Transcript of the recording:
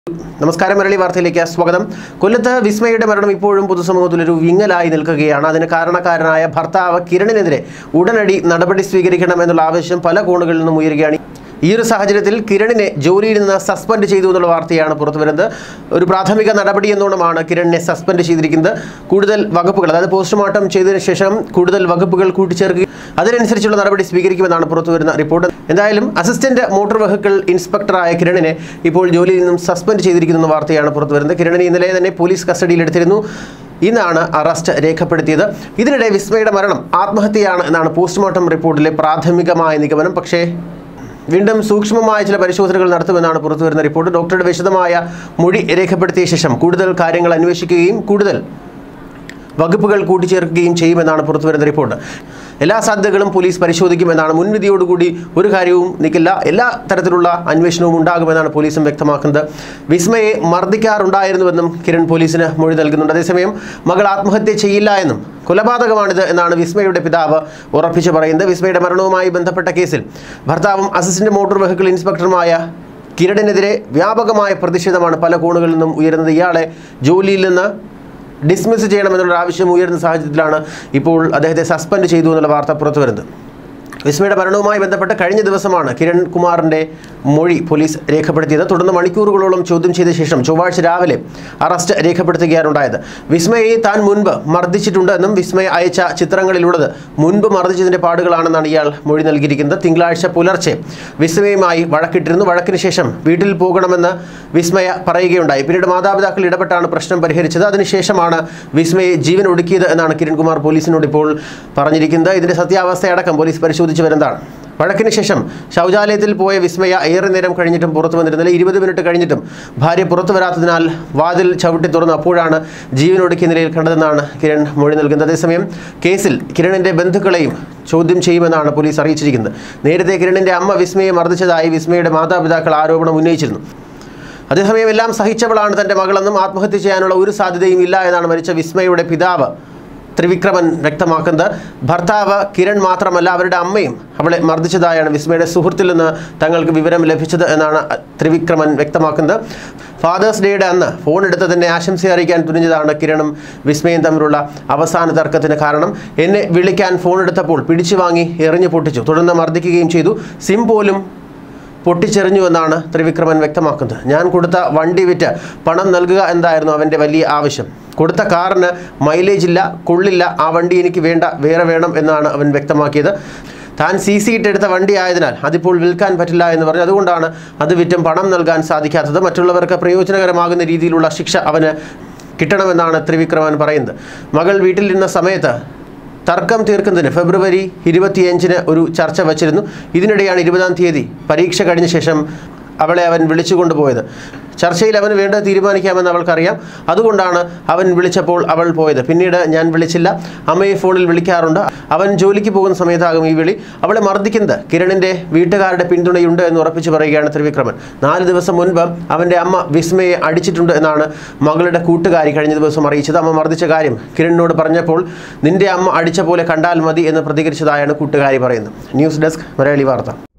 നമസ്കാരം മരളി വാർത്തയിലേക്ക് സ്വാഗതം കൊല്ലത്ത് വിസ്മയുടെ മരണം ഇപ്പോഴും പൊതുസമൂഹത്തിൽ ഒരു വിങ്ങലായി നിൽക്കുകയാണ് അതിന് കാരണക്കാരനായ ഭർത്താവ് കിരണിനെതിരെ ഉടനടി നടപടി സ്വീകരിക്കണം എന്നുള്ള ആവശ്യം പല കോണുകളിൽ നിന്നും ഉയരുകയാണ് ഈ ഒരു സാഹചര്യത്തിൽ കിരണിനെ ജോലിയിൽ നിന്ന് സസ്പെൻഡ് ചെയ്തു എന്നുള്ള വാർത്തയാണ് പുറത്തുവരുന്നത് ഒരു പ്രാഥമിക നടപടി എന്നോണമാണ് കിരണിനെ സസ്പെൻഡ് ചെയ്തിരിക്കുന്നത് കൂടുതൽ വകുപ്പുകൾ അതായത് പോസ്റ്റ്മോർട്ടം ചെയ്തതിനു ശേഷം കൂടുതൽ വകുപ്പുകൾ കൂട്ടിച്ചേർക്കുക അതിനനുസരിച്ചുള്ള നടപടി സ്വീകരിക്കുമെന്നാണ് പുറത്തുവരുന്ന റിപ്പോർട്ട് എന്തായാലും അസിസ്റ്റന്റ് മോട്ടോർ വെഹിക്കിൾ ഇൻസ്പെക്ടറായ കിരണിനെ ഇപ്പോൾ ജോലിയിൽ നിന്നും സസ്പെൻഡ് ചെയ്തിരിക്കുന്ന വാർത്തയാണ് പുറത്തുവരുന്നത് കിരണിനെ ഇന്നലെ തന്നെ പോലീസ് കസ്റ്റഡിയിലെടുത്തിരുന്നു ഇന്നാണ് അറസ്റ്റ് രേഖപ്പെടുത്തിയത് ഇതിനിടെ വിസ്മയുടെ മരണം ആത്മഹത്യയാണ് എന്നാണ് പോസ്റ്റ്മോർട്ടം റിപ്പോർട്ടിലെ പ്രാഥമികമായ നിഗമനം പക്ഷേ വീണ്ടും സൂക്ഷ്മമായ ചില പരിശോധനകൾ നടത്തുമെന്നാണ് പുറത്തുവരുന്ന റിപ്പോർട്ട് ഡോക്ടറുടെ വിശദമായ മൊഴി രേഖപ്പെടുത്തിയ ശേഷം കൂടുതൽ കാര്യങ്ങൾ അന്വേഷിക്കുകയും കൂടുതൽ വകുപ്പുകൾ കൂട്ടിച്ചേർക്കുകയും ചെയ്യുമെന്നാണ് പുറത്തുവരുന്ന റിപ്പോർട്ട് എല്ലാ സാധ്യതകളും പോലീസ് പരിശോധിക്കുമെന്നാണ് മുൻവിധിയോടുകൂടി ഒരു കാര്യവും നിൽക്കില്ല എല്ലാ തരത്തിലുള്ള അന്വേഷണവും ഉണ്ടാകുമെന്നാണ് പോലീസും വ്യക്തമാക്കുന്നത് വിസ്മയെ മർദ്ദിക്കാറുണ്ടായിരുന്നുവെന്നും കിരൺ പോലീസിന് മൊഴി നൽകുന്നുണ്ട് അതേസമയം മകൾ ആത്മഹത്യ ചെയ്യില്ല എന്നും കൊലപാതകമാണിത് എന്നാണ് വിസ്മയുടെ പിതാവ് ഉറപ്പിച്ചു പറയുന്നത് വിസ്മയുടെ മരണവുമായി ബന്ധപ്പെട്ട കേസിൽ ഭർത്താവും അസിസ്റ്റന്റ് മോട്ടോർ വെഹിക്കിൾ ഇൻസ്പെക്ടറുമായ കിരണിനെതിരെ വ്യാപകമായ പ്രതിഷേധമാണ് പല കോണുകളിൽ നിന്നും ഉയരുന്നത് ഇയാളെ ജോലിയിൽ നിന്ന് ഡിസ്മിസ് ചെയ്യണമെന്നുള്ള ആവശ്യം ഉയർന്ന സാഹചര്യത്തിലാണ് ഇപ്പോൾ അദ്ദേഹത്തെ സസ്പെൻഡ് ചെയ്തു എന്നുള്ള വാർത്ത പുറത്തു വരുന്നത് വിസ്മയുടെ മരണവുമായി ബന്ധപ്പെട്ട് കഴിഞ്ഞ ദിവസമാണ് കിരൺ കുമാറിൻ്റെ മൊഴി പോലീസ് രേഖപ്പെടുത്തിയത് തുടർന്ന് മണിക്കൂറുകളോളം ചോദ്യം ചെയ്ത ശേഷം ചൊവ്വാഴ്ച രാവിലെ അറസ്റ്റ് രേഖപ്പെടുത്തുകയാണ് ഉണ്ടായത് വിസ്മയെ താൻ മുൻപ് മർദ്ദിച്ചിട്ടുണ്ട് എന്നും വിസ്മയ അയച്ച ചിത്രങ്ങളിലുള്ളത് മുൻപ് മർദ്ദിച്ചതിൻ്റെ പാടുകളാണെന്നാണ് ഇയാൾ മൊഴി നൽകിയിരിക്കുന്നത് തിങ്കളാഴ്ച പുലർച്ചെ വിസ്മയുമായി വഴക്കിട്ടിരുന്നു വഴക്കിന് ശേഷം വീട്ടിൽ പോകണമെന്ന് വിസ്മയ പറയുകയുണ്ടായി പിന്നീട് മാതാപിതാക്കൾ ഇടപെട്ടാണ് പ്രശ്നം പരിഹരിച്ചത് അതിനുശേഷമാണ് വിസ്മയെ ജീവൻ ഒടുക്കിയത് എന്നാണ് കിരൺകുമാർ പോലീസിനോട് ഇപ്പോൾ പറഞ്ഞിരിക്കുന്നത് ഇതിൻ്റെ സത്യാവസ്ഥയടക്കം പോലീസ് പരിശോധിച്ചു വരുന്നതാണ് വഴക്കിന് ശേഷം ശൗചാലയത്തിൽ പോയ വിസ്മയ ഏറെ നേരം കഴിഞ്ഞിട്ടും പുറത്തു വന്നിരുന്നില്ല ഇരുപത് മിനിറ്റ് കഴിഞ്ഞിട്ടും ഭാര്യ പുറത്തു വരാത്തതിനാൽ വാതിൽ ചവിട്ടി തുറന്നു അപ്പോഴാണ് ജീവനൊടുക്കിയ നിലയിൽ കണ്ടതെന്നാണ് കിരൺ മൊഴി നൽകുന്നത് അതേസമയം കേസിൽ കിരണിൻ്റെ ബന്ധുക്കളെയും ചോദ്യം ചെയ്യുമെന്നാണ് പോലീസ് അറിയിച്ചിരിക്കുന്നത് നേരത്തെ കിരണിൻ്റെ അമ്മ വിസ്മയെ മർദ്ദിച്ചതായി വിസ്മയുടെ മാതാപിതാക്കൾ ആരോപണം ഉന്നയിച്ചിരുന്നു അതേസമയം എല്ലാം സഹിച്ചവളാണ് തൻ്റെ മകളെന്നും ആത്മഹത്യ ചെയ്യാനുള്ള ഒരു സാധ്യതയും ഇല്ല എന്നാണ് മരിച്ച വിസ്മയുടെ പിതാവ് ത്രിവിക്രമൻ വ്യക്തമാക്കുന്നത് ഭർത്താവ് കിരൺ മാത്രമല്ല അവരുടെ അമ്മയും അവളെ മർദ്ദിച്ചതായാണ് വിസ്മയുടെ സുഹൃത്തിൽ നിന്ന് തങ്ങൾക്ക് വിവരം ലഭിച്ചത് എന്നാണ് ത്രിവിക്രമൻ വ്യക്തമാക്കുന്നത് ഫാദേഴ്സ് ഡേയുടെ അന്ന് ഫോൺ എടുത്ത് തന്നെ ആശംസ അറിയിക്കാൻ തുനിഞ്ഞതാണ് കിരണും വിസ്മയും തമ്മിലുള്ള അവസാന തർക്കത്തിന് കാരണം എന്നെ വിളിക്കാൻ ഫോൺ എടുത്തപ്പോൾ പിടിച്ചു വാങ്ങി എറിഞ്ഞു പൊട്ടിച്ചു തുടർന്ന് മർദ്ദിക്കുകയും ചെയ്തു സിം പോലും പൊട്ടിച്ചെറിഞ്ഞു എന്നാണ് ത്രിവിക്രമൻ വ്യക്തമാക്കുന്നത് ഞാൻ കൊടുത്ത വണ്ടി വിറ്റ് പണം നൽകുക എന്തായിരുന്നു അവൻ്റെ വലിയ ആവശ്യം കൊടുത്ത കാറിന് മൈലേജ് ഇല്ല കൊള്ളില്ല ആ വണ്ടി എനിക്ക് വേണ്ട വേറെ വേണം എന്നാണ് അവൻ വ്യക്തമാക്കിയത് താൻ സി സി ഇട്ടെടുത്ത വണ്ടി ആയതിനാൽ അതിപ്പോൾ വിൽക്കാൻ പറ്റില്ല എന്ന് പറഞ്ഞു അതുകൊണ്ടാണ് അത് വിറ്റും പണം നൽകാൻ സാധിക്കാത്തത് മറ്റുള്ളവർക്ക് പ്രയോജനകരമാകുന്ന രീതിയിലുള്ള ശിക്ഷ അവന് കിട്ടണമെന്നാണ് ത്രിവിക്രമൻ പറയുന്നത് മകൾ വീട്ടിലിരുന്ന സമയത്ത് തർക്കം തീർക്കുന്നതിന് ഫെബ്രുവരി ഇരുപത്തിയഞ്ചിന് ഒരു ചർച്ച വച്ചിരുന്നു ഇതിനിടെയാണ് ഇരുപതാം തീയതി പരീക്ഷ കഴിഞ്ഞ ശേഷം അവളെ അവൻ വിളിച്ചു കൊണ്ടുപോയത് ചർച്ചയിൽ അവന് വേണ്ടത് തീരുമാനിക്കാമെന്ന് അവൾക്കറിയാം അതുകൊണ്ടാണ് അവൻ വിളിച്ചപ്പോൾ അവൾ പോയത് പിന്നീട് ഞാൻ വിളിച്ചില്ല അമ്മയെ ഫോണിൽ വിളിക്കാറുണ്ട് അവൻ ജോലിക്ക് പോകുന്ന സമയത്താകും ഈ വിളി അവളെ മർദ്ദിക്കുന്നത് കിരണിൻ്റെ വീട്ടുകാരുടെ പിന്തുണയുണ്ട് എന്ന് ഉറപ്പിച്ചു പറയുകയാണ് ത്രിവിക്രമൻ നാല് ദിവസം മുൻപ് അവൻ്റെ അമ്മ വിസ്മയെ അടിച്ചിട്ടുണ്ട് എന്നാണ് മകളുടെ കൂട്ടുകാരി കഴിഞ്ഞ ദിവസം അറിയിച്ചത് അമ്മ മർദ്ദിച്ച കാര്യം കിരണിനോട് പറഞ്ഞപ്പോൾ നിന്റെ അമ്മ അടിച്ച പോലെ കണ്ടാൽ മതി എന്ന് പ്രതികരിച്ചതായാണ് കൂട്ടുകാരി പറയുന്നത് ന്യൂസ് ഡെസ്ക് മലയാളി വാർത്ത